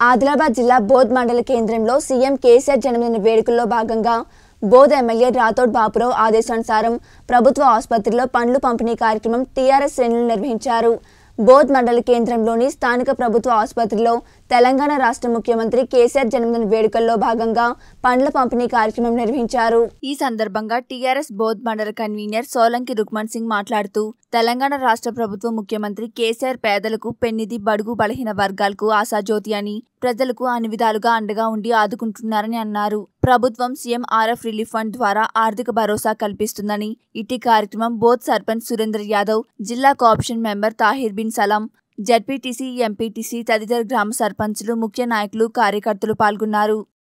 ఆదిలాబాద్ జిల్లా బోధ్ మండల కేంద్రంలో సీఎం కేసీఆర్ జన్మదిన వేడుకల్లో భాగంగా బోధ్ ఎమ్మెల్యే రాథోడ్ బాపురావు ఆదేశానుసారం ప్రభుత్వ ఆసుపత్రిలో పండ్లు పంపిణీ కార్యక్రమం టీఆర్ఎస్ శ్రేణులు నిర్వహించారు బోధ్ మండల కేంద్రంలోని స్థానిక ప్రభుత్వ ఆసుపత్రిలో తెలంగాణ రాష్ట్ర ముఖ్యమంత్రి కేసీఆర్ జన్మదిన వేడుకల్లో భాగంగా పండ్ల పంపిణీ కార్యక్రమం నిర్వహించారు ఈ సందర్భంగా టీఆర్ఎస్ బోధ్ మండల కన్వీనర్ సోలంకి రుక్మణ్ సింగ్ మాట్లాడుతూ తెలంగాణ రాష్ట్ర ప్రభుత్వ ముఖ్యమంత్రి కేసీఆర్ పేదలకు పెన్నిధి బడుగు బలహీన వర్గాలకు ఆశాజ్యోతి అని ప్రజలకు అన్ని విధాలుగా అండగా ఉండి ఆదుకుంటున్నారని అన్నారు ప్రభుత్వం సీఎం ఆర్ఎఫ్ రిలీఫ్ ఫండ్ ద్వారా ఆర్థిక భరోసా కల్పిస్తుందని ఇటీ కార్యక్రమం బోధ్ సర్పంచ్ సురేందర్ యాదవ్ జిల్లా co-option member Tahir bin Salam ZPTC MPTC తదితర గ్రామ సర్పంచులు ముఖ్య నాయకులు కార్యకర్తలు పాల్గొన్నారు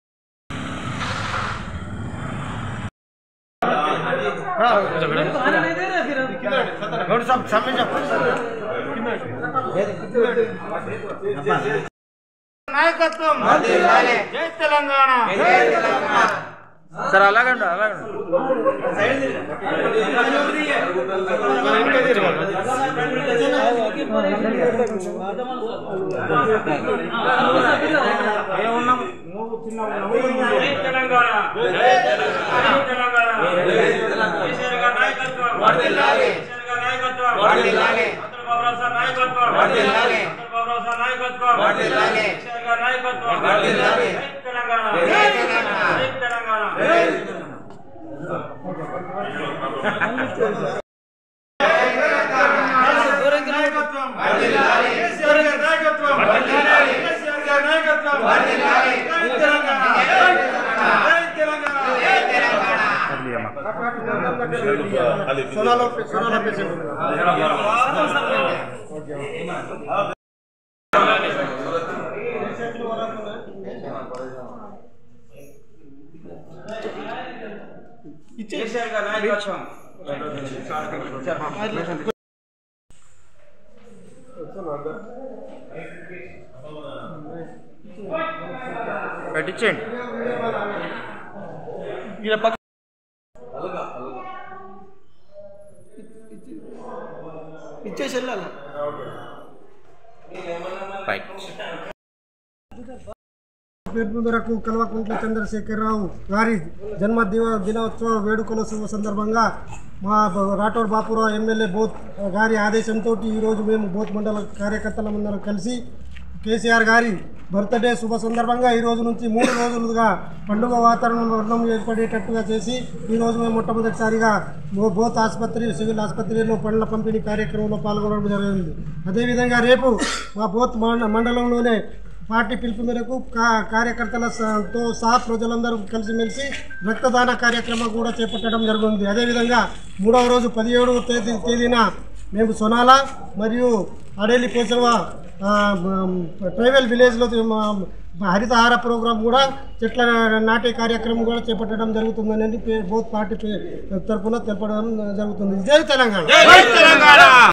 నాయకత్వం జై తెలంగాణ సార్ అలాగండి అలాగండి ఏమున్నాం నువ్వు చిన్న జై తెలంగాణ జై తెలంగాణ జై తెలంగాణ కేసీఆర్ గారి నాయకత్వం వర్ధిల్లాలి కేసీఆర్ గారి నాయకత్వం వర్ధిల్లాలి చంద్రబాబు సార్ నాయకత్వం వర్ధిల్లాలి చంద్రబాబు సార్ నాయకత్వం వర్ధిల్లాలి కేసీఆర్ గారి నాయకత్వం వర్ధిల్లాలి జై తెలంగాణ జై తెలంగాణ జై తెలంగాణ జై నాయకత్వం వర్ధిల్లాలి కేసీఆర్ గారి నాయకత్వం వర్ధిల్లాలి కేసీఆర్ గారి నాయకత్వం వర్ధిల్లాలి జై తెలంగాణ జై తెలంగాణ జై తెలంగాణ సోనాలో సోనాలో పేషెంట్ కేసీఆర్ గారి నాయకత్వం పెట్టించండి ఇచ్చేసి వెళ్ళాలి రైట్ పిలుపు మేరకు కల్వకుంట్ల చంద్రశేఖరరావు గారి జన్మ దివ- దినోత్సవ వేడుకల శుభ సందర్భంగా మా బ- రాఠోడ్ బాపురావు ఎమ్మెల్యే బోత్ గారి ఆదేశంతో ఈరోజు మేము బోత్ మండల కార్యకర్తలందరం కలిసి కేసీఆర్ గారి బర్త్డే శుభ సందర్భంగా ఈ రోజు నుంచి మూడు రోజులుగా పండుగ వాతావరణం ఏర్పడేటట్టుగా చేసి ఈరోజు మేము మొట్టమొదటిసారిగా బో- బోత్ ఆసుపత్రి సివిల్ ఆసుపత్రిలో పండ్ల పంపిణీ కార్యక్రమంలో పాల్గొనడం జరిగింది అదేవిధంగా రేపు మా బోత్ మండ- మండలంలోనే పార్టీ పిలుపు మేరకు కా కార్యకర్తల స- తో సహా ప్రజలందరూ కలిసిమెలిసి రక్తదాన కార్యక్రమం కూడా చేపట్టడం జరుగుతుంది అదేవిధంగా మూడవ రోజు పదిహేడవ తేదీ తేదీన మేము సొనాల మరియు అడేలి పోసవ ఆ, మ- ట్రైబల్ విలేజ్లో మ- హరితహార ప్రోగ్రాం కూడా చెట్ల నాటే కార్యక్రమం కూడా చేపట్టడం జరుగుతుందని పే- బోత్ పార్టీ పే- తరఫున తెలపడం జరుగుతుంది జై తెలంగాణ జై తెలంగాణ